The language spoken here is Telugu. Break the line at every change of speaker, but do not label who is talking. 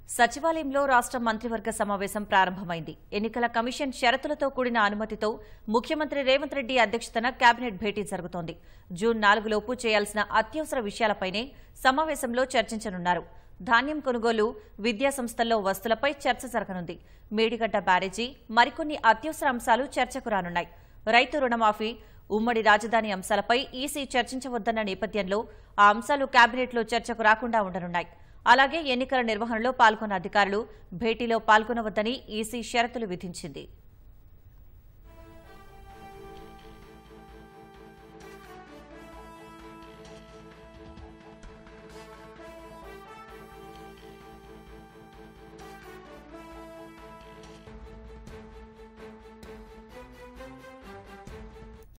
సచివాలయంలో రాష్ట్ర మంత్రివర్గ సమావేశం ప్రారంభమైంది ఎన్నికల కమిషన్ షరతులతో కూడిన అనుమతితో ముఖ్యమంత్రి రేవంత్ రెడ్డి అధ్యక్షతన కేబినెట్ భేటీ జరుగుతోంది జూన్ నాలుగులోపు చేయాల్సిన అత్యవసర విషయాలపైనే సమావేశంలో చర్చించనున్నారు ధాన్యం కొనుగోలు విద్యా సంస్థల్లో వస్తువులపై చర్చ జరగనుంది మేడిగడ్డ బ్యారేజీ మరికొన్ని అత్యవసర అంశాలు చర్చకు రానున్నాయి రైతు రుణమాఫీ ఉమ్మడి రాజధాని అంశాలపై ఈసీ చర్చించవద్దన్న నేపథ్యంలో ఆ అంశాలు కేబినెట్లో చర్చకు రాకుండా ఉండనున్నాయి అలాగే ఎన్నికల నిర్వహణలో పాల్గొన్న అధికారులు భేటీలో పాల్గొనవద్దని ఈసీ షరతులు విధించింది